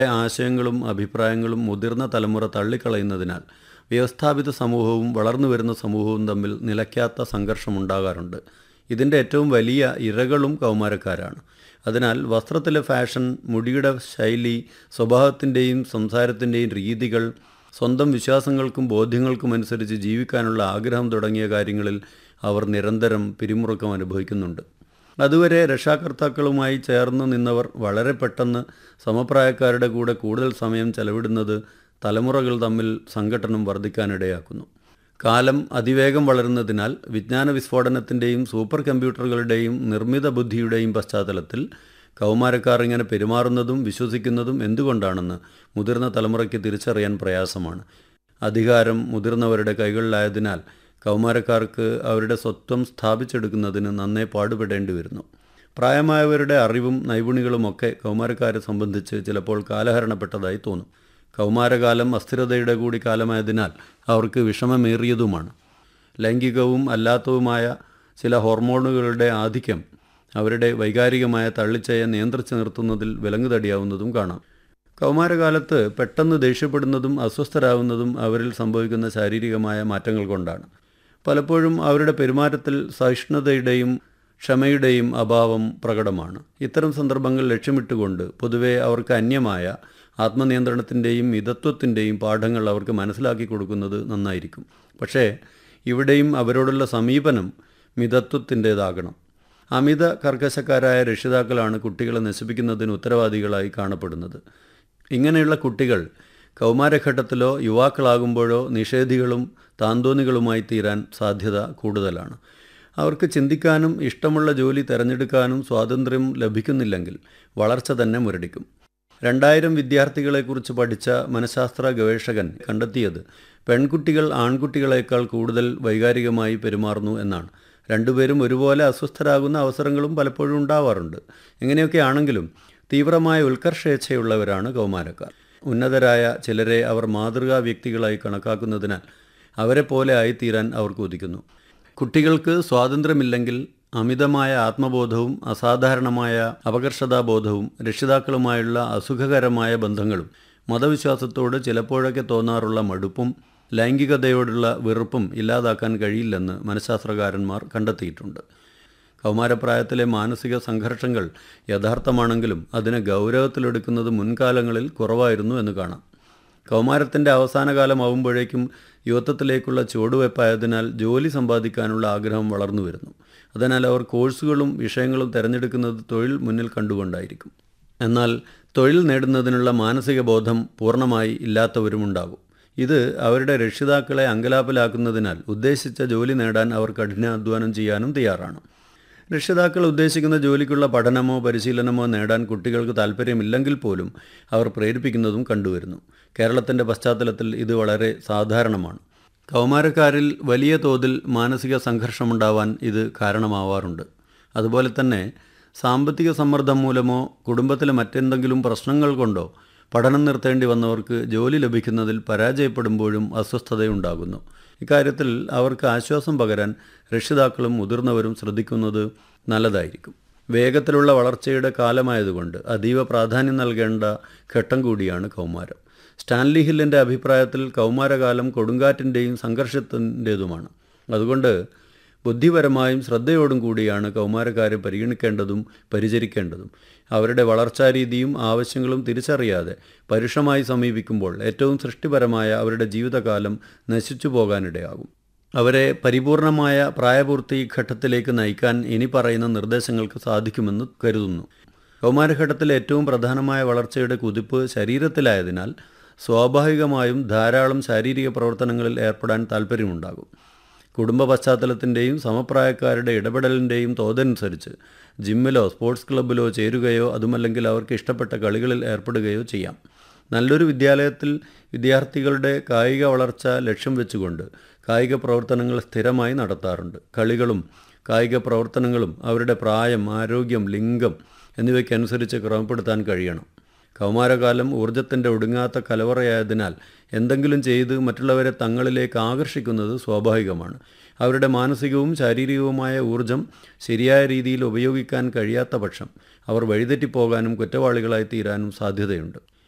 ആശയങ്ങളും അഭിപ്രായങ്ങളും മുതിർന്ന തലമുറ തള്ളിക്കളയുന്നതിനാൽ വ്യവസ്ഥാപിത സമൂഹവും വളർന്നു വരുന്ന സമൂഹവും തമ്മിൽ നിലയ്ക്കാത്ത സംഘർഷമുണ്ടാകാറുണ്ട് ഇതിൻ്റെ ഏറ്റവും വലിയ ഇരകളും കൗമാരക്കാരാണ് അതിനാൽ വസ്ത്രത്തിലെ ഫാഷൻ മുടിയുടെ ശൈലി സ്വഭാവത്തിൻ്റെയും സംസാരത്തിൻ്റെയും രീതികൾ സ്വന്തം വിശ്വാസങ്ങൾക്കും ബോധ്യങ്ങൾക്കും അനുസരിച്ച് ജീവിക്കാനുള്ള ആഗ്രഹം തുടങ്ങിയ കാര്യങ്ങളിൽ അവർ നിരന്തരം പിരിമുറുക്കം അനുഭവിക്കുന്നുണ്ട് അതുവരെ രക്ഷാകർത്താക്കളുമായി ചേർന്ന് നിന്നവർ വളരെ പെട്ടെന്ന് സമപ്രായക്കാരുടെ കൂടെ കൂടുതൽ സമയം ചെലവിടുന്നത് തലമുറകൾ തമ്മിൽ സംഘട്ടനം വർദ്ധിക്കാനിടയാക്കുന്നു കാലം അതിവേഗം വളരുന്നതിനാൽ വിജ്ഞാന വിസ്ഫോടനത്തിൻ്റെയും സൂപ്പർ കമ്പ്യൂട്ടറുകളുടെയും നിർമ്മിത ബുദ്ധിയുടെയും പശ്ചാത്തലത്തിൽ കൗമാരക്കാർ ഇങ്ങനെ പെരുമാറുന്നതും വിശ്വസിക്കുന്നതും എന്തുകൊണ്ടാണെന്ന് മുതിർന്ന തലമുറയ്ക്ക് തിരിച്ചറിയാൻ പ്രയാസമാണ് അധികാരം മുതിർന്നവരുടെ കൈകളിലായതിനാൽ കൗമാരക്കാർക്ക് അവരുടെ സ്വത്വം സ്ഥാപിച്ചെടുക്കുന്നതിന് നന്നേ പാടുപെടേണ്ടി വരുന്നു പ്രായമായവരുടെ അറിവും നൈപുണികളുമൊക്കെ കൗമാരക്കാരെ സംബന്ധിച്ച് ചിലപ്പോൾ കാലഹരണപ്പെട്ടതായി തോന്നും കൗമാരകാലം അസ്ഥിരതയുടെ കൂടി കാലമായതിനാൽ അവർക്ക് വിഷമമേറിയതുമാണ് ലൈംഗികവും അല്ലാത്തതുമായ ചില ഹോർമോണുകളുടെ ആധിക്യം അവരുടെ വൈകാരികമായ തള്ളിച്ചയെ നിയന്ത്രിച്ചു നിർത്തുന്നതിൽ വിലങ്ങുതടിയാവുന്നതും കാണാം കൗമാരകാലത്ത് പെട്ടെന്ന് ദേഷ്യപ്പെടുന്നതും അസ്വസ്ഥരാകുന്നതും അവരിൽ സംഭവിക്കുന്ന ശാരീരികമായ മാറ്റങ്ങൾ കൊണ്ടാണ് പലപ്പോഴും അവരുടെ പെരുമാറ്റത്തിൽ സഹിഷ്ണുതയുടെയും ക്ഷമയുടെയും അഭാവം പ്രകടമാണ് ഇത്തരം സന്ദർഭങ്ങൾ ലക്ഷ്യമിട്ടുകൊണ്ട് പൊതുവെ അവർക്ക് അന്യമായ ആത്മനിയന്ത്രണത്തിൻ്റെയും മിതത്വത്തിൻ്റെയും പാഠങ്ങൾ അവർക്ക് മനസ്സിലാക്കി കൊടുക്കുന്നത് നന്നായിരിക്കും പക്ഷേ ഇവിടെയും അവരോടുള്ള സമീപനം മിതത്വത്തിൻ്റേതാകണം അമിത കർക്കശക്കാരായ രക്ഷിതാക്കളാണ് കുട്ടികളെ നശിപ്പിക്കുന്നതിന് ഉത്തരവാദികളായി കാണപ്പെടുന്നത് ഇങ്ങനെയുള്ള കുട്ടികൾ കൗമാരഘട്ടത്തിലോ യുവാക്കളാകുമ്പോഴോ നിഷേധികളും താന്തോന്നികളുമായി തീരാൻ സാധ്യത കൂടുതലാണ് അവർക്ക് ചിന്തിക്കാനും ഇഷ്ടമുള്ള ജോലി തിരഞ്ഞെടുക്കാനും സ്വാതന്ത്ര്യം ലഭിക്കുന്നില്ലെങ്കിൽ വളർച്ച തന്നെ മുരടിക്കും രണ്ടായിരം വിദ്യാർത്ഥികളെക്കുറിച്ച് പഠിച്ച മനഃശാസ്ത്ര ഗവേഷകൻ കണ്ടെത്തിയത് പെൺകുട്ടികൾ ആൺകുട്ടികളെക്കാൾ കൂടുതൽ വൈകാരികമായി പെരുമാറുന്നു എന്നാണ് രണ്ടുപേരും ഒരുപോലെ അസ്വസ്ഥരാകുന്ന അവസരങ്ങളും പലപ്പോഴും ഉണ്ടാവാറുണ്ട് ഇങ്ങനെയൊക്കെ ആണെങ്കിലും തീവ്രമായ ഉത്കർഷേച്ഛയുള്ളവരാണ് കൗമാരക്കാർ ഉന്നതരായ ചിലരെ അവർ മാതൃകാ വ്യക്തികളായി കണക്കാക്കുന്നതിനാൽ അവരെ പോലെ ആയിത്തീരാൻ അവർ കൊതിക്കുന്നു കുട്ടികൾക്ക് സ്വാതന്ത്ര്യമില്ലെങ്കിൽ അമിതമായ ആത്മബോധവും അസാധാരണമായ അപകർഷതാബോധവും രക്ഷിതാക്കളുമായുള്ള അസുഖകരമായ ബന്ധങ്ങളും മതവിശ്വാസത്തോട് ചിലപ്പോഴൊക്കെ തോന്നാറുള്ള മടുപ്പും ലൈംഗികതയോടുള്ള വെറുപ്പും ഇല്ലാതാക്കാൻ കഴിയില്ലെന്ന് മനഃശാസ്ത്രകാരന്മാർ കണ്ടെത്തിയിട്ടുണ്ട് കൗമാരപ്രായത്തിലെ മാനസിക സംഘർഷങ്ങൾ യഥാർത്ഥമാണെങ്കിലും അതിനെ ഗൗരവത്തിലെടുക്കുന്നത് മുൻകാലങ്ങളിൽ കുറവായിരുന്നു എന്ന് കാണാം കൗമാരത്തിൻ്റെ അവസാന കാലമാവുമ്പോഴേക്കും യുവത്വത്തിലേക്കുള്ള ചുവടുവയ്പായതിനാൽ ജോലി സമ്പാദിക്കാനുള്ള ആഗ്രഹം വളർന്നു വരുന്നു അതിനാൽ അവർ കോഴ്സുകളും വിഷയങ്ങളും തിരഞ്ഞെടുക്കുന്നത് തൊഴിൽ മുന്നിൽ കണ്ടുകൊണ്ടായിരിക്കും എന്നാൽ തൊഴിൽ നേടുന്നതിനുള്ള മാനസിക ബോധം പൂർണ്ണമായി ഇല്ലാത്തവരുമുണ്ടാകും ഇത് അവരുടെ രക്ഷിതാക്കളെ അങ്കലാപ്പിലാക്കുന്നതിനാൽ ഉദ്ദേശിച്ച ജോലി നേടാൻ അവർ കഠിനാധ്വാനം ചെയ്യാനും തയ്യാറാണ് രക്ഷിതാക്കൾ ഉദ്ദേശിക്കുന്ന ജോലിക്കുള്ള പഠനമോ പരിശീലനമോ നേടാൻ കുട്ടികൾക്ക് താല്പര്യമില്ലെങ്കിൽ പോലും അവർ പ്രേരിപ്പിക്കുന്നതും കണ്ടുവരുന്നു കേരളത്തിൻ്റെ പശ്ചാത്തലത്തിൽ ഇത് വളരെ സാധാരണമാണ് കൗമാരക്കാരിൽ വലിയ തോതിൽ മാനസിക സംഘർഷമുണ്ടാവാൻ ഇത് കാരണമാവാറുണ്ട് അതുപോലെ തന്നെ സാമ്പത്തിക സമ്മർദ്ദം മൂലമോ കുടുംബത്തിലെ മറ്റെന്തെങ്കിലും പ്രശ്നങ്ങൾ കൊണ്ടോ പഠനം നിർത്തേണ്ടി വന്നവർക്ക് ജോലി ലഭിക്കുന്നതിൽ പരാജയപ്പെടുമ്പോഴും അസ്വസ്ഥതയുണ്ടാകുന്നു ഇക്കാര്യത്തിൽ അവർക്ക് ആശ്വാസം പകരാൻ രക്ഷിതാക്കളും മുതിർന്നവരും ശ്രദ്ധിക്കുന്നത് നല്ലതായിരിക്കും വേഗത്തിലുള്ള വളർച്ചയുടെ കാലമായതുകൊണ്ട് അതീവ പ്രാധാന്യം നൽകേണ്ട ഘട്ടം കൂടിയാണ് കൗമാരം സ്റ്റാൻലി ഹില്ലിൻ്റെ അഭിപ്രായത്തിൽ കൗമാരകാലം കൊടുങ്കാറ്റിൻ്റെയും സംഘർഷത്തിൻ്റേതുമാണ് അതുകൊണ്ട് ബുദ്ധിപരമായും ശ്രദ്ധയോടും കൂടിയാണ് കൗമാരക്കാരെ പരിഗണിക്കേണ്ടതും പരിചരിക്കേണ്ടതും അവരുടെ വളർച്ചാരീതിയും ആവശ്യങ്ങളും തിരിച്ചറിയാതെ പരുഷമായി സമീപിക്കുമ്പോൾ ഏറ്റവും സൃഷ്ടിപരമായ അവരുടെ ജീവിതകാലം നശിച്ചു പോകാനിടയാകും അവരെ പരിപൂർണമായ പ്രായപൂർത്തി ഘട്ടത്തിലേക്ക് നയിക്കാൻ ഇനി പറയുന്ന നിർദ്ദേശങ്ങൾക്ക് സാധിക്കുമെന്ന് കരുതുന്നു കൗമാരഘട്ടത്തിലെ ഏറ്റവും പ്രധാനമായ വളർച്ചയുടെ കുതിപ്പ് ശരീരത്തിലായതിനാൽ സ്വാഭാവികമായും ധാരാളം ശാരീരിക പ്രവർത്തനങ്ങളിൽ ഏർപ്പെടാൻ താല്പര്യമുണ്ടാകും കുടുംബ പശ്ചാത്തലത്തിൻ്റെയും സമപ്രായക്കാരുടെ ഇടപെടലിൻ്റെയും തോതനുസരിച്ച് ജിമ്മിലോ സ്പോർട്സ് ക്ലബ്ബിലോ ചേരുകയോ അതുമല്ലെങ്കിൽ അവർക്ക് ഇഷ്ടപ്പെട്ട കളികളിൽ ഏർപ്പെടുകയോ ചെയ്യാം നല്ലൊരു വിദ്യാലയത്തിൽ വിദ്യാർത്ഥികളുടെ കായിക വളർച്ച ലക്ഷ്യം വെച്ചുകൊണ്ട് കായിക പ്രവർത്തനങ്ങൾ സ്ഥിരമായി നടത്താറുണ്ട് കളികളും കായിക പ്രവർത്തനങ്ങളും അവരുടെ പ്രായം ആരോഗ്യം ലിംഗം എന്നിവയ്ക്കനുസരിച്ച് ക്രമപ്പെടുത്താൻ കഴിയണം കൗമാരകാലം ഊർജത്തിൻ്റെ ഒടുങ്ങാത്ത കലവറയായതിനാൽ എന്തെങ്കിലും ചെയ്ത് മറ്റുള്ളവരെ തങ്ങളിലേക്ക് ആകർഷിക്കുന്നത് സ്വാഭാവികമാണ് അവരുടെ മാനസികവും ശാരീരികവുമായ ഊർജം ശരിയായ രീതിയിൽ ഉപയോഗിക്കാൻ കഴിയാത്ത പക്ഷം അവർ വഴിതെറ്റിപ്പോകാനും കുറ്റവാളികളായി തീരാനും സാധ്യതയുണ്ട്